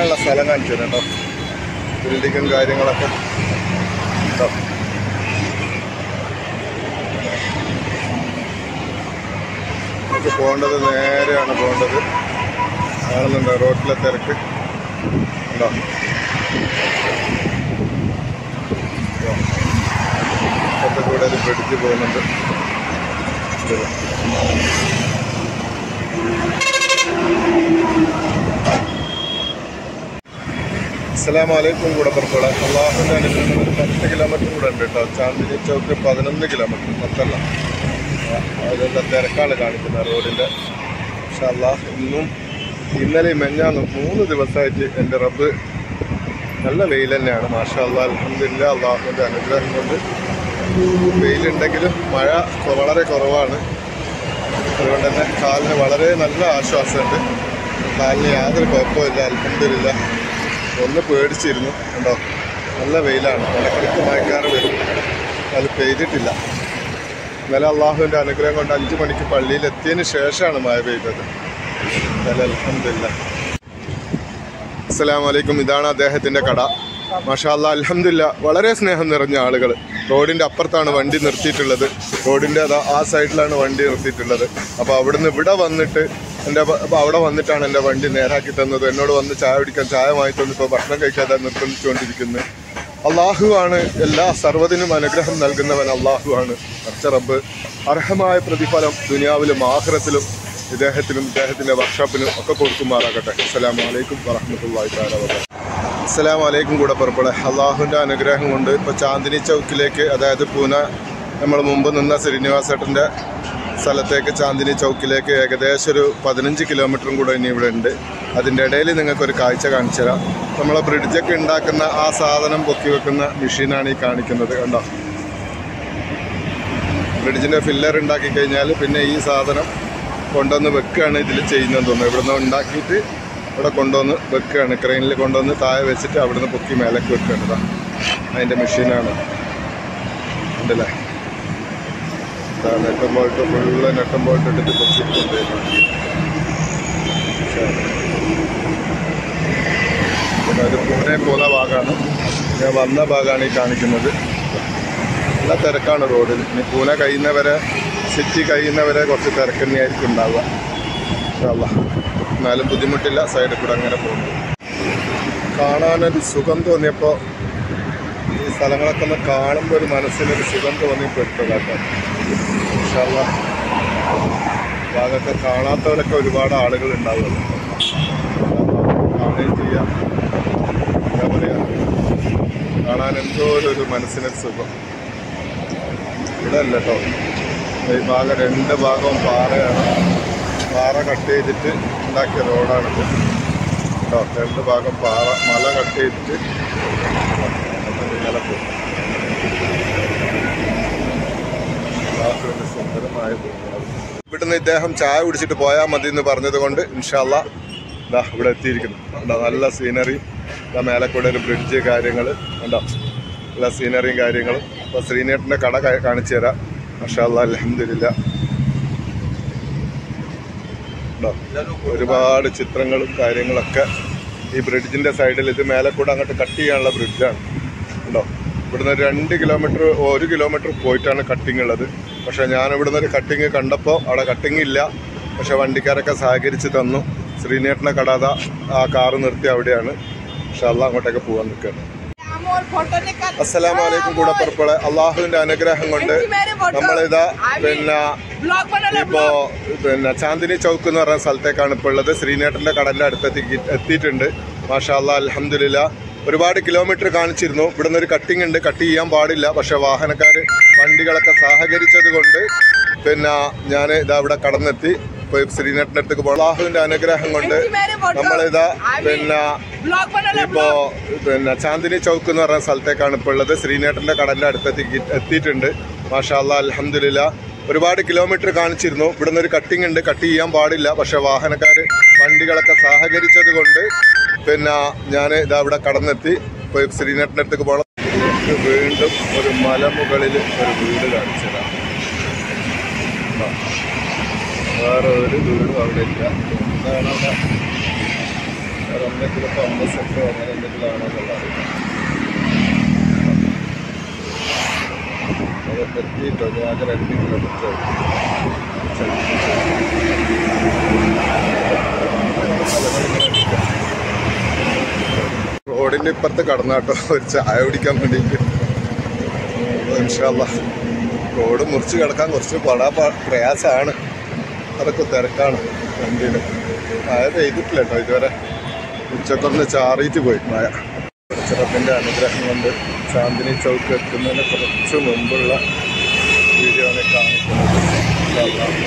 ഇരിക്കാനുള്ള സ്ഥലം കാണിച്ചു തരാം കേട്ടോ ബിൽഡിങ്ങും കാര്യങ്ങളൊക്കെ കേട്ടോ നമുക്ക് പോകേണ്ടത് നേരെയാണ് പോകേണ്ടത് കാണുന്നുണ്ടോ റോഡിലെ തിരക്ക് ഉണ്ടോ ഇപ്പത്തെ കൂടെ ഒരു ബ്രിഡ്ജ് പോകുന്നുണ്ട് ഇതില്. അസ്സലാമലൈക്കും കൂടെ പുറത്തോളെ അള്ളാഹുവിൻ്റെ അനുഗ്രഹം ഒരു പത്ത് കിലോമീറ്റർ കൂടെ ഉണ്ട് കേട്ടോ ചാന്ദിനി ചൗക്ക് പതിനൊന്ന് കിലോമീറ്റർ പത്തല്ല ആ, അതിലുള്ള തിരക്കാണ് കാണിക്കുന്നത് റോഡിൻ്റെ പക്ഷെ അള്ളാഹ് ഇന്നും ഇന്നലെയും മെഞ്ഞാന്നും മൂന്ന് ദിവസമായിട്ട് എൻ്റെ റബ്ബ് നല്ല വെയിൽ തന്നെയാണ് മാഷാ അള്ളാഹ് അലഹമില്ല അള്ളാഹുവിൻ്റെ അനുഗ്രഹം കൊണ്ട് വെയിലുണ്ടെങ്കിലും മഴ കൊ- വളരെ കുറവാണ് അതുകൊണ്ട് തന്നെ കാലിന് വളരെ നല്ല ആശ്വാസമുണ്ട് കാലിന് യാതൊരു കുഴപ്പമില്ല അൽഹംദുലില്ല ഒന്ന് പേടിച്ചിരുന്നു കണ്ടോ നല്ല വെയിലാണ് ഇടയ്ക്കിടയ്ക്ക് മഴക്കാറ് വരും അത് പെയ്തിട്ടില്ല ഇന്നലെ അള്ളാഹുവിൻ്റെ അനുഗ്രഹം കൊണ്ട് അഞ്ച് മണിക്ക് പള്ളിയിൽ എത്തിയതിന് ശേഷമാണ് മഴ പെയ്തത് ഇന്നലെ അൽഹംദുലില്ല അസ്സലാമു അലൈക്കും ഇതാണ് അദ്ദേഹത്തിന്റെ കട മാഷാല്ല അൽഹംദില്ല വളരെ സ്നേഹം നിറഞ്ഞ ആളുകൾ റോഡിന്റെ അപ്പുറത്താണ് വണ്ടി നിർത്തിയിട്ടുള്ളത് റോഡിന്റെ അതാ ആ സൈഡിലാണ് വണ്ടി നിർത്തിയിട്ടുള്ളത് അപ്പോൾ അവിടുന്ന് ഇവിടെ വന്നിട്ട് എൻ്റെ അപ്പോൾ അവിടെ വന്നിട്ടാണ് എൻ്റെ വണ്ടി നേരാക്കി തന്നത് എന്നോട് വന്ന് ചായ കുടിക്കാൻ ചായ വാങ്ങി തന്നിപ്പോൾ ഭക്ഷണം കഴിക്കാതെ നിർബന്ധിച്ചുകൊണ്ടിരിക്കുന്നത് അള്ളാഹു ആണ് എല്ലാ സർവ്വതിനും അനുഗ്രഹം നൽകുന്നവൻ അള്ളാഹു ആണ് അർച്ച റബ്ബ് അർഹമായ പ്രതിഫലം ദുനിയാവിലും ആഹ്റത്തിലും ഇദ്ദേഹത്തിനും ഇദ്ദേഹത്തിന്റെ വർക്ക്ഷോപ്പിനും ഒക്കെ കൊടുക്കുമാറാകട്ടെ അസ്സലാമു അലൈക്കും വറഹ്മത്തുള്ളാഹി തആല വബറകാതുഹു അസ്സലാമു അലൈക്കും കൂടെ പുറപ്പെടെ അള്ളാഹുവിൻ്റെ അനുഗ്രഹം കൊണ്ട് ഇപ്പോൾ ചാന്ദിനി ചൗക്കിലേക്ക് അതായത് പൂന നമ്മൾ മുമ്പ് നിന്ന ശ്രീനിവാസേട്ടൻ്റെ സ്ഥലത്തേക്ക് ചാന്ദിനി ചൗക്കിലേക്ക് ഏകദേശം ഒരു പതിനഞ്ച് കിലോമീറ്ററും കൂടെ ഇനി ഇവിടെ ഉണ്ട് അതിൻ്റെ ഇടയിൽ നിങ്ങൾക്കൊരു കാഴ്ച കാണിച്ചു തരാം നമ്മളെ ബ്രിഡ്ജൊക്കെ ഉണ്ടാക്കുന്ന ആ സാധനം പൊക്കി വെക്കുന്ന മെഷീനാണ് ഈ കാണിക്കുന്നത് കണ്ടോ ബ്രിഡ്ജിൻ്റെ ഫില്ലർ ഉണ്ടാക്കി കഴിഞ്ഞാൽ പിന്നെ ഈ സാധനം കൊണ്ടുവന്ന് വെക്കുകയാണ് ഇതിൽ ചെയ്യുന്നത് തോന്നുന്നു ഇവിടുന്ന് ഉണ്ടാക്കിയിട്ട് ഇവിടെ കൊണ്ടുവന്ന് വെക്കുകയാണ് ക്രെയിനിൽ കൊണ്ടുവന്ന് താഴെ വെച്ചിട്ട് അവിടുന്ന് പൊക്കി മേലേക്ക് വെക്കുകയാണ് ഇതാ അതിൻ്റെ മെഷീനാണ് ഉണ്ടല്ലേ ഇതാ നെട്ടം ബോൾട്ട് ഫുള്ള് നെട്ടം ബോൾട്ട് ഇട്ടിട്ട് പൊക്കിയിട്ടുണ്ട് പിന്നെ അത് പൂനെ പോകുന്ന ഭാഗമാണ് ഞാൻ വന്ന ഭാഗമാണ് ഈ കാണിക്കുന്നത് നല്ല തിരക്കാണ് റോഡിൽ ഇനി പൂന കഴിയുന്നവരെ സിറ്റി കഴിയുന്നവരെ കുറച്ച് തിരക്ക് തന്നെയായിരിക്കും ഉണ്ടാവുക ഇൻഷാ അല്ലാ. എന്നാലും ബുദ്ധിമുട്ടില്ല സൈഡിൽ കൂടെ അങ്ങനെ പോകുന്നു കാണാനൊരു സുഖം തോന്നിയപ്പോൾ ഈ സ്ഥലങ്ങളൊക്കെ ഒന്ന് കാണുമ്പോൾ ഒരു മനസ്സിനൊരു സുഖം തോന്നിയപ്പോൾ കേട്ടോ ഇൻഷാല്ല ഭാഗമൊക്കെ കാണാത്തവരൊക്കെ ഒരുപാട് ആളുകൾ ഉണ്ടാവുമല്ലോ കാണുകയും ചെയ്യാം എന്താ പറയുക കാണാൻ എന്തോ ഒരു ഒരു മനസ്സിനൊരു സുഖം ഇവിടെ അല്ല കേട്ടോ ഈ ഭാഗം രണ്ട് ഭാഗവും പാറയാണ് പാറ കട്ട് ചെയ്തിട്ട് ഉണ്ടാക്കിയ റോഡാണിത് കേട്ടോ രണ്ട് ഭാഗം പാറ മല കട്ട് ചെയ്തിട്ട് ഇന്നലെ പോകും സുന്ദരമായ ഭൂമിയാണ്. ഇവിടുന്ന് ഇദ്ദേഹം ചായ കുടിച്ചിട്ട് പോയാൽ മതി എന്ന് പറഞ്ഞത് കൊണ്ട് ഇൻഷാല്ല ഇതാ ഇവിടെ എത്തിയിരിക്കുന്നു കണ്ടോ നല്ല സീനറി ഇതാ മേലക്കൂടെ ഒരു ബ്രിഡ്ജ് കാര്യങ്ങൾ കണ്ടോ നല്ല സീനറിയും കാര്യങ്ങളും അപ്പോൾ ശ്രീനേട്ടൻ്റെ കട കാ- കാണിച്ചു തരാം മഷാല്ല അലഹമില്ല ഒരുപാട് ചിത്രങ്ങളും കാര്യങ്ങളൊക്കെ ഈ ബ്രിഡ്ജിൻ്റെ സൈഡിൽ ഇത് മേലെ കൂടെ അങ്ങോട്ട് കട്ട് ചെയ്യാനുള്ള ബ്രിഡ്ജാണ് ഉണ്ടോ ഇവിടുന്ന് ഒരു രണ്ട് കിലോമീറ്റർ ഒരു കിലോമീറ്റർ പോയിട്ടാണ് കട്ടിങ് ഉള്ളത് പക്ഷേ ഞാൻ ഇവിടുന്ന് ഒരു കട്ടിങ് കണ്ടപ്പോൾ അവിടെ കട്ടിങ് ഇല്ല പക്ഷേ വണ്ടിക്കാരൊക്കെ സഹകരിച്ച് തന്നു ശ്രീനേട്ടൻ്റെ കട അതാ ആ കാറ് നിർത്തി അവിടെയാണ് പക്ഷെ അല്ല അങ്ങോട്ടേക്ക് പോകാൻ നിൽക്കുകയാണ് അസ്സലാമലൈക്കും കൂടെ പുറപ്പെടെ അള്ളാഹുവിന്റെ അനുഗ്രഹം കൊണ്ട് നമ്മളിതാ പിന്നെ ഇപ്പോ പിന്നെ ചാന്ദിനി ചൗക്ക് എന്ന് പറയുന്ന സ്ഥലത്തേക്കാണ് ഇപ്പോൾ ഉള്ളത് ശ്രീനേട്ടന്റെ കടലിന്റെ അടുത്തെത്തി എത്തിയിട്ടുണ്ട് മാഷാ അല്ലാ അലഹമില്ല ഒരുപാട് കിലോമീറ്റർ കാണിച്ചിരുന്നു ഇവിടുന്ന് ഒരു കട്ടിംഗ് ഉണ്ട് കട്ട് ചെയ്യാൻ പാടില്ല പക്ഷെ വാഹനക്കാർ വണ്ടികളൊക്കെ സഹകരിച്ചത് കൊണ്ട് പിന്നെ ഞാൻ ഇതാ ഇവിടെ കടന്നെത്തി ഇപ്പൊ ശ്രീനേട്ടന്റെ അടുത്തേക്ക് പോകണം അള്ളാഹുവിന്റെ അനുഗ്രഹം കൊണ്ട് നമ്മളിതാ പിന്നെ ഇപ്പോ പിന്നെ ചാന്ദിനി ചൗക്ക് എന്ന് പറയുന്ന സ്ഥലത്തേക്കാണ് ഇപ്പോൾ ഉള്ളത് ശ്രീനേട്ടന്റെ കടലിന്റെ അടുത്തെത്തി എത്തിയിട്ടുണ്ട് മാഷാ അല്ലാ അലഹമില്ല ഒരുപാട് കിലോമീറ്റർ കാണിച്ചിരുന്നു ഇവിടുന്ന് ഒരു കട്ടിംഗ് ഉണ്ട് കട്ട് ചെയ്യാൻ പാടില്ല പക്ഷെ വാഹനക്കാർ വണ്ടികളൊക്കെ സഹകരിച്ചത് കൊണ്ട് പിന്നെ ഞാൻ ഇതാ ഇവിടെ കടന്നെത്തി ഇപ്പൊ ശ്രീനേട്ടന്റെ അടുത്തേക്ക് പോകണം ഇത് വീണ്ടും ഒരു മലമുകളിൽ ഒരു വീട് കാണിച്ചു തരാം ആ. വേറെ ഒരു വീടും അവിടെ ഇല്ല എന്താണ് അവിടെ വേറെ ഒന്നും എന്തെങ്കിലും ഇപ്പോൾ അമ്പസെറ്റോ അങ്ങനെ എന്തെങ്കിലും ആണോ എന്നുള്ളത് അത് എത്തിയിട്ടോ ഞാൻ രണ്ട് കിലോമീറ്റർ റോഡിന്റെ ഇപ്പുറത്ത് കടന്നാട്ടോ ഒരു ചായ കുടിക്കാൻ വേണ്ടിയിട്ട് ഇൻഷാല്ല റോഡ് മുറിച്ച് കിടക്കാൻ കുറച്ച് പടാ പ്രയാസമാണ് അതൊക്കെ തിരക്കാണ് വണ്ടിയിൽ മഴ പെയ്തിട്ടില്ല കേട്ടോ ഇതുവരെ ഉച്ചക്കൊന്ന് ചാറിയിട്ട് പോയി മഴ ചെറുപ്പിൻ്റെ അനുഗ്രഹം കൊണ്ട് ചാന്ദിനി ചൗക്ക് എത്തുന്നതിന് കുറച്ച് മുമ്പുള്ള വീഡിയോ ആണ് കാണിക്കുന്നത് ഇൻഷാ അല്ലാ.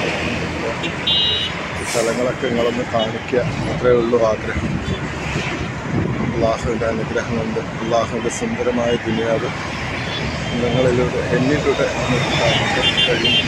ഈ സ്ഥലങ്ങളൊക്കെ നിങ്ങളൊന്ന് കാണിക്കുക അത്രേ ഉള്ളൂ ആഗ്രഹം അള്ളാഹുവിൻ്റെ അനുഗ്രഹം കൊണ്ട് അള്ളാഹുവിൻ്റെ സുന്ദരമായ ദുനിയാവ് നിങ്ങളിലൂടെ എന്നിലൂടെ നമുക്ക് കാണിക്കാൻ കഴിയും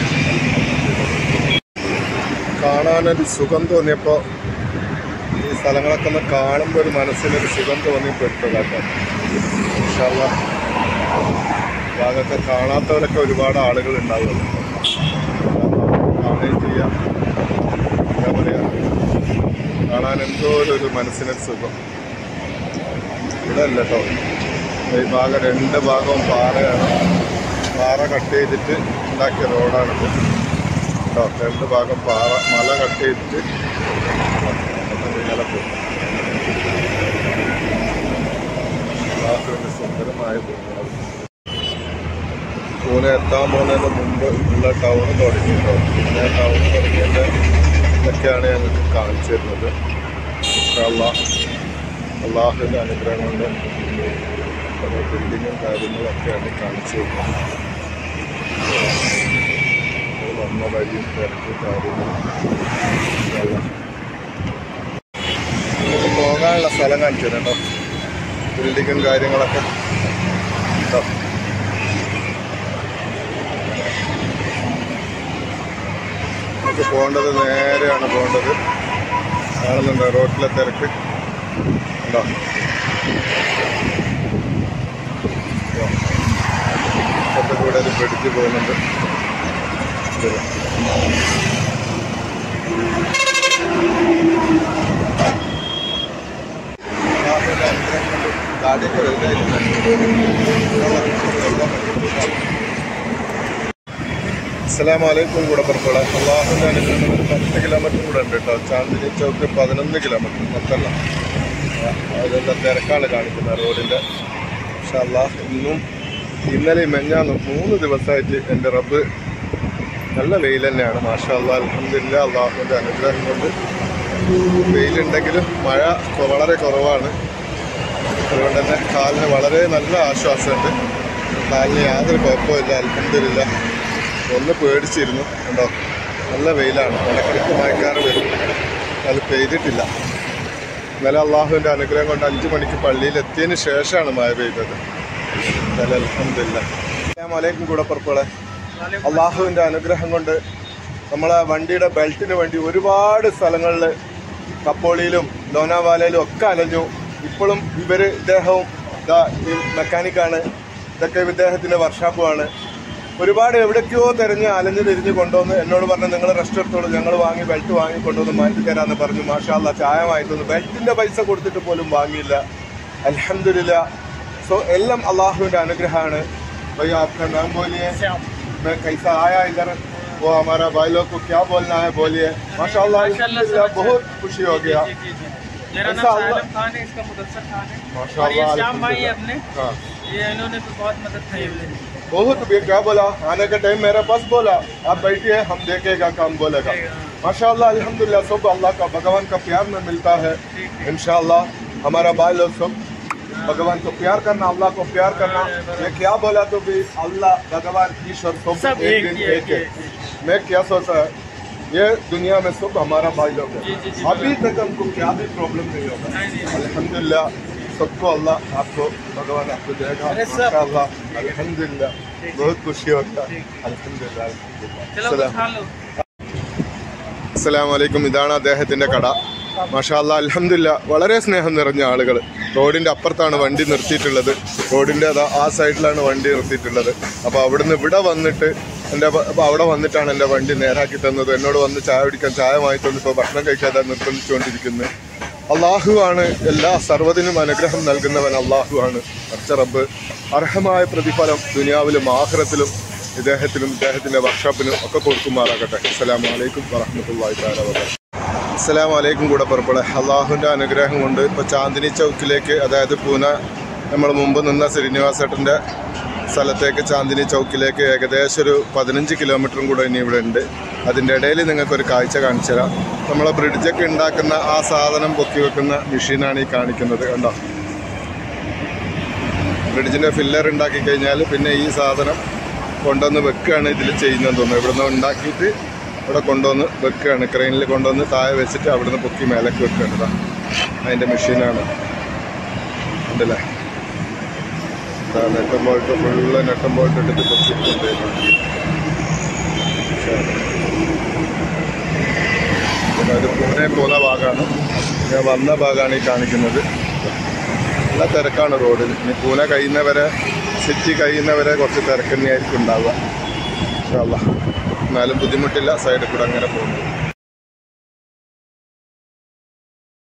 കാണാനൊരു സുഖം തോന്നിയപ്പോൾ ഈ സ്ഥലങ്ങളൊക്കെ ഒന്ന് കാണുമ്പോൾ ഒരു മനസ്സിനൊരു സുഖം തോന്നിപ്പെട്ടതാട്ടോ ഇൻഷാല്ല ഭാഗമൊക്കെ കാണാത്തവരൊക്കെ ഒരുപാട് ആളുകൾ ഉണ്ടാവുമല്ലോ കാണുകയും ചെയ്യാം എന്താ പറയുക കാണാൻ എന്തോ ഒരു ഒരു മനസ്സിനൊരു സുഖം ഇവിടെ അല്ല കേട്ടോ ഈ ഭാഗം രണ്ട് ഭാഗവും പാറയാണ് പാറ കട്ട് ചെയ്തിട്ട് ഉണ്ടാക്കിയ റോഡാണിത് കേട്ടോ രണ്ട് ഭാഗം പാറ മല കട്ട് ചെയ്തിട്ട് ഇങ്ങനെ പോകും സുന്ദരമായ ഭൂമിയാണ് പൂനെ എത്താൻ പോകുന്നതിന് മുമ്പ് ഉള്ള ടൗൺ തുടങ്ങി കേട്ടോ പൂനെ ടൗൺ തുടങ്ങിയതിൻ്റെ ഇതൊക്കെയാണ് ഞങ്ങൾക്ക് കാണിച്ചു തരുന്നത് ഇൻഷാല്ലാ അള്ളാഹുവിൻ്റെ അനുഗ്രഹം കൊണ്ട് കുറേ ബിൽഡിങ്ങും കാര്യങ്ങളൊക്കെയാണ് കാണിച്ചു തരുന്നത് അത് വന്ന വഴിയും തിരക്കും കാര്യങ്ങളും ഇൻഷാല്ലാ. നമുക്ക് പോകാനുള്ള സ്ഥലം കാണിച്ചു തരാം കേട്ടോ ബിൽഡിങ്ങും കാര്യങ്ങളൊക്കെ കേട്ടോ നമുക്ക് പോകേണ്ടത് നേരെയാണ് പോകേണ്ടത് കാണുന്നുണ്ടോ റോഡിലെ തിരക്ക് ഉണ്ടോ ഇപ്പത്തെ കൂടെ ഒരു പിടിച്ച് പോകുന്നുണ്ട് ഇത്. ബാബുവിന്റെ അനുഗ്രഹം കൊണ്ട് ഗാഡിയൊക്കെ വലുതായിട്ടുണ്ട്. അസ്സലാമു അലൈക്കും കൂടെ പുറപ്പെടാം അള്ളാഹുവിൻ്റെ അനുഗ്രഹം കൊണ്ട് ഒരു പത്ത് കിലോമീറ്റർ കൂടെ ഉണ്ട് കേട്ടോ ചാന്ദിനി ചൗക്ക് പതിനൊന്ന് കിലോമീറ്റർ പത്തല്ല അതെല്ലാം തിരക്കാണ് കാണിക്കുന്നത് റോഡിൻ്റെ പക്ഷെ അള്ളാഹ് ഇന്നും ഇന്നലെയും മെഞ്ഞാന്നും മൂന്ന് ദിവസമായിട്ട് എൻ്റെ റബ്ബ് നല്ല വെയിൽ തന്നെയാണ് മാഷാ അള്ളാഹ് അലഹമില്ല അള്ളാഹുവിൻ്റെ അനുഗ്രഹം കൊണ്ട് വെയിലുണ്ടെങ്കിലും മഴ കൊ- വളരെ കുറവാണ് അതുകൊണ്ട് തന്നെ കാലിന് വളരെ നല്ല ആശ്വാസമുണ്ട് കാലിന് യാതൊരു കുഴപ്പമില്ല അൽഹംദുലില്ല ഒന്ന് പേടിച്ചിരുന്നു കണ്ടോ നല്ല വെയിലാണ് ഇടയ്ക്കിടയ്ക്ക് മഴക്കാറ് വരും അത് പെയ്തിട്ടില്ല ഇന്നലെ അള്ളാഹുവിൻ്റെ അനുഗ്രഹം കൊണ്ട് അഞ്ച് മണിക്ക് പള്ളിയിൽ എത്തിയതിന് ശേഷമാണ് മഴ പെയ്തത് ഇന്നലെ അൽഹംദുലില്ല അലൈക്കും കൂടെ പുറപ്പെടെ അള്ളാഹുവിൻ്റെ അനുഗ്രഹം കൊണ്ട് നമ്മളെ വണ്ടിയുടെ ബെൽറ്റിന് വേണ്ടി ഒരുപാട് സ്ഥലങ്ങളിൽ കപ്പോളിയിലും ലോനാവാലയിലും ഒക്കെ അലഞ്ഞു ഇപ്പോഴും ഇവർ ഇദ്ദേഹവും ഇതാ ഈ മെക്കാനിക്കാണ് ഇതൊക്കെ ഇദ്ദേഹത്തിൻ്റെ വർഷാപ്പുമാണ് ഒരുപാട് എവിടേക്കോ തിരഞ്ഞ് അലഞ്ഞ് തിരിഞ്ഞ് കൊണ്ടുവന്ന് എന്നോട് പറഞ്ഞു നിങ്ങൾ റെസ്റ്റ് എടുത്തോളൂ ഞങ്ങൾ വാങ്ങി ബെൽറ്റ് വാങ്ങി കൊണ്ടുവന്ന് മാറ്റി തരാമെന്ന് പറഞ്ഞു മാഷാല്ല ചായ വാങ്ങി തന്നു ബെൽറ്റിൻ്റെ പൈസ കൊടുത്തിട്ട് പോലും വാങ്ങിയില്ല അലഹമില്ല സോ എല്ലാം അള്ളാഹുവിൻ്റെ അനുഗ്രഹമാണ് भैया आपका नाम बोलिए मैं कैसा आया इधर वो हमारा भाई लोग को क्या बोलना है बोलिए माशाल्लाह माशाल्लाह, अल्हम्दुलिल्लाह, सब बहुत खुशी हो गया जी, जी, जी। मेरा ऐसा नाम अल्लाह- सालिम खान है इसका मुदस्सर खान है और माशाल्लाह ये श्याम भाई है अल्हम्दुलिल्लाह। अपने हाँ ये इन्होंने भी बहुत मदद की है मेरी। बहुत भी क्या बोला आने का टाइम मेरा बस बोला आप बैठिए हम देखेगा काम बोलेगा माशाल्लाह अल्हम्दुलिल्लाह सब अल्लाह का भगवान का प्यार में मिलता है इंशाल्लाह हमारा भाई लोग सब भगवान को प्यार करना अल्लाह को प्यार करना मैं क्या बोला तो भी अल्लाह भगवान ईश्वर सब, सब एक एक दिन ही, एक एक है ही, मैं क्या सोचा है ये दुनिया में सब हमारा भाई लोग जी, जी, है जी, अभी तक हमको क्या भी प्रॉब्लम नहीं होगा नहीं, नहीं, अल्हम्दुलिल्लाह सबको अल्लाह आपको भगवान आपको देगा अरे सब- माशाअल्लाह अल्हम्दुलिल्लाह बहुत खुशी होता है अल्हम्दुलिल्लाह चलो सलाम कुछ खा लो അസ്സലാമു അലൈക്കും ഇതാണ് അദ്ദേഹത്തിന്റെ കട മാഷാല്ല അലഹമില്ല വളരെ സ്നേഹം നിറഞ്ഞ ആളുകൾ റോഡിന്റെ അപ്പുറത്താണ് വണ്ടി നിർത്തിയിട്ടുള്ളത് റോഡിന്റെ അതാ ആ സൈഡിലാണ് വണ്ടി നിർത്തിയിട്ടുള്ളത് അപ്പോൾ അവിടുന്ന് ഇവിടെ വന്നിട്ട് എൻ്റെ വ- അപ്പൊ അവിടെ വന്നിട്ടാണ് എൻ്റെ വണ്ടി നേരാക്കി തന്നത് എന്നോട് വന്ന് ചായ കുടിക്കാൻ ചായ വാങ്ങി തന്നു ഇപ്പോൾ ഭക്ഷണം കഴിക്കാതെ നിർബന്ധിച്ചുകൊണ്ടിരിക്കുന്നത് അള്ളാഹുവാണ് എല്ലാ സർവ്വതിനും അനുഗ്രഹം നൽകുന്നവൻ അള്ളാഹുവാണ് അർച്ച റബ്ബ് അർഹമായ പ്രതിഫലം ദുനിയാവിലും ആഹ്റത്തിലും ഇദ്ദേഹത്തിനും ഇദ്ദേഹത്തിൻ്റെ വർക്ക്ഷോപ്പിനും ഒക്കെ കൊടുക്കുമാറാകട്ടെ അസ്സലാമു അലൈക്കും വറഹ്മത്തുള്ളാഹി തആല വബറകാതുഹു അസ്സലാമു അലൈക്കും കൂടെ പുറപ്പെടെ അള്ളാഹുവിൻ്റെ അനുഗ്രഹം കൊണ്ട് ഇപ്പോൾ ചാന്ദിനി ചൗക്കിലേക്ക് അതായത് പൂന നമ്മൾ മുമ്പ് നിന്ന ശ്രീനിവാസേട്ടൻ്റെ സ്ഥലത്തേക്ക് ചാന്ദിനി ചൗക്കിലേക്ക് ഏകദേശം ഒരു പതിനഞ്ച് കിലോമീറ്ററും കൂടെ ഇനി ഇവിടെ ഉണ്ട് അതിൻ്റെ ഇടയിൽ നിങ്ങൾക്കൊരു കാഴ്ച കാണിച്ചു തരാം നമ്മളെ ബ്രിഡ്ജൊക്കെ ഉണ്ടാക്കുന്ന ആ സാധനം പൊക്കി വെക്കുന്ന മെഷീനാണ് ഈ കാണിക്കുന്നത് കണ്ടോ ബ്രിഡ്ജിൻ്റെ ഫില്ലർ ഉണ്ടാക്കി കഴിഞ്ഞാൽ പിന്നെ ഈ സാധനം കൊണ്ടുവന്ന് വെക്കുകയാണ് ഇതിൽ ചെയ്യുന്നതെന്ന് തോന്നുന്നു ഇവിടുന്ന് ഉണ്ടാക്കിയിട്ട് ഇവിടെ കൊണ്ടുവന്ന് വെക്കുകയാണ് ക്രെയിനിൽ കൊണ്ടുവന്ന് താഴെ വെച്ചിട്ട് അവിടുന്ന് പൊക്കി മേലേക്ക് വെക്കുകയാണ് ഇതാ അതിൻ്റെ മെഷീനാണ് ഉണ്ടല്ലേ ഇതാ നെട്ടം ബോൾട്ട് ഫുള്ള് നെട്ടം ബോൾട്ട് ഇട്ടിട്ട് പൊക്കിയിട്ടുണ്ട് പിന്നെ അത് പൂനെ പോകുന്ന ഭാഗമാണ് ഞാൻ വന്ന ഭാഗമാണ് ഈ കാണിക്കുന്നത് നല്ല തിരക്കാണ് റോഡിൽ ഇനി പൂനെ കഴിയുന്നവരെ സിറ്റി കഴിയുന്നവരെ കുറച്ച് തിരക്ക് തന്നെയായിരിക്കും ഉണ്ടാവുക ഇൻഷാ അല്ലാ. എന്നാലും ബുദ്ധിമുട്ടില്ല സൈഡിൽ കൂടെ അങ്ങനെ പോകുന്നു